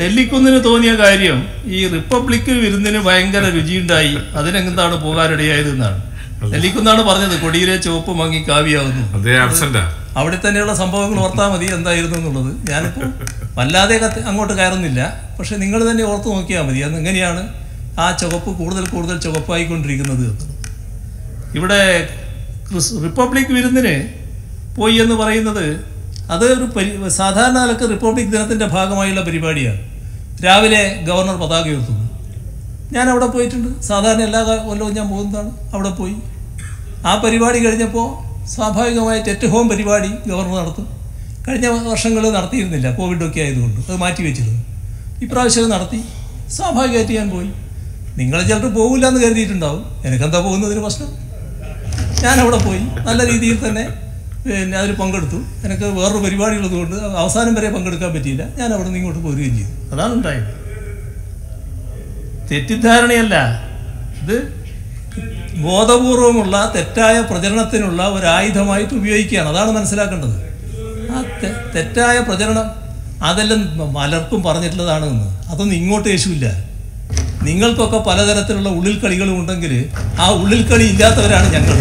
നെല്ലിക്കുന്നിന് തോന്നിയ കാര്യം ഈ റിപ്പബ്ലിക് വിരുന്നിന് ഭയങ്കര രുചിയുണ്ടായി അതിനെന്താണ് പോകാനിടയായത് എന്നാണ് നെല്ലിക്കുന്നാണ് പറഞ്ഞത് കൊടിയിലെ ചുവപ്പ് മങ്ങി കാവ്യാവുന്നു അതേ ആബ്സെന്റാ അവിടെ തന്നെയുള്ള സംഭവങ്ങൾ ഓർത്താൽ മതി എന്തായിരുന്നു എന്നുള്ളത് ഞാനിപ്പോൾ വല്ലാതെ കത്ത് അങ്ങോട്ട് കയറുന്നില്ല പക്ഷെ നിങ്ങൾ തന്നെ ഓർത്ത് നോക്കിയാൽ മതി അന്ന് എങ്ങനെയാണ് ആ ചുവപ്പ് കൂടുതൽ കൂടുതൽ ചുവപ്പായിക്കൊണ്ടിരിക്കുന്നത് എന്നുള്ളത് ഇവിടെ ക്രിസ് റിപ്പബ്ലിക് വിരുന്നിന് പോയി എന്ന് പറയുന്നത് അത് ഒരു പരി സാധാരണ നിലക്ക് റിപ്പബ്ലിക് ദിനത്തിൻ്റെ ഭാഗമായുള്ള പരിപാടിയാണ് രാവിലെ ഗവർണർ പതാക ഉയർത്തുന്നു ഞാൻ അവിടെ പോയിട്ടുണ്ട് സാധാരണ എല്ലാ ക- കൊല്ലവും ഞാൻ പോകുന്നതാണ് അവിടെ പോയി ആ പരിപാടി കഴിഞ്ഞപ്പോൾ സ്വാഭാവികമായിട്ട് എറ്റ് ഹോം പരിപാടി ഗവർണർ നടത്തും കഴിഞ്ഞ വർഷങ്ങളിൽ നടത്തിയിരുന്നില്ല കോവിഡൊക്കെ ആയതുകൊണ്ട് അത് മാറ്റി വെച്ചിരുന്നു ഇപ്രാവശ്യം അത് നടത്തി സ്വാഭാവികമായിട്ട് ഞാൻ പോയി നിങ്ങൾ ചിലർ പോകില്ല എന്ന് കരുതിയിട്ടുണ്ടാവും എനിക്കെന്താ പോകുന്നതിന് പ്രശ്നം ഞാൻ അവിടെ പോയി നല്ല രീതിയിൽ തന്നെ പിന്നെ അതിൽ പങ്കെടുത്തു എനിക്ക് വേറൊരു പരിപാടി ഉള്ളതുകൊണ്ട് അവസാനം വരെ പങ്കെടുക്കാൻ പറ്റിയില്ല ഞാൻ അവിടെ നിന്ന് ഇങ്ങോട്ട് പോരുകയും ചെയ്തു അതാണ് ഉണ്ടായത് തെറ്റിദ്ധാരണയല്ല ഇത് ബോധപൂർവമുള്ള തെറ്റായ പ്രചരണത്തിനുള്ള ഒരു ആയുധമായിട്ട് ഉപയോഗിക്കുകയാണ് അതാണ് മനസ്സിലാക്കേണ്ടത് ആ തെ- തെറ്റായ പ്രചരണം അതെല്ലാം പലർക്കും പറഞ്ഞിട്ടുള്ളതാണെന്ന് അതൊന്നും ഇങ്ങോട്ട് യേശുവില്ല നിങ്ങൾക്കൊക്കെ പലതരത്തിലുള്ള ഉള്ളിൽ കളികളും ഉണ്ടെങ്കിൽ ആ ഉള്ളിൽ കളി ഇല്ലാത്തവരാണ് ഞങ്ങൾ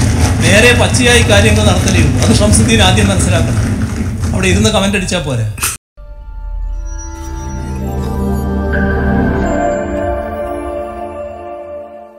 നേരെ പച്ചയായി കാര്യങ്ങൾ നടത്തലിരുന്നു അത് ഷംസുദ്ദീൻ ആദ്യം മനസ്സിലാക്കണം അവിടെ ഇരുന്ന് കമൻ്റ് അടിച്ചാൽ പോരെ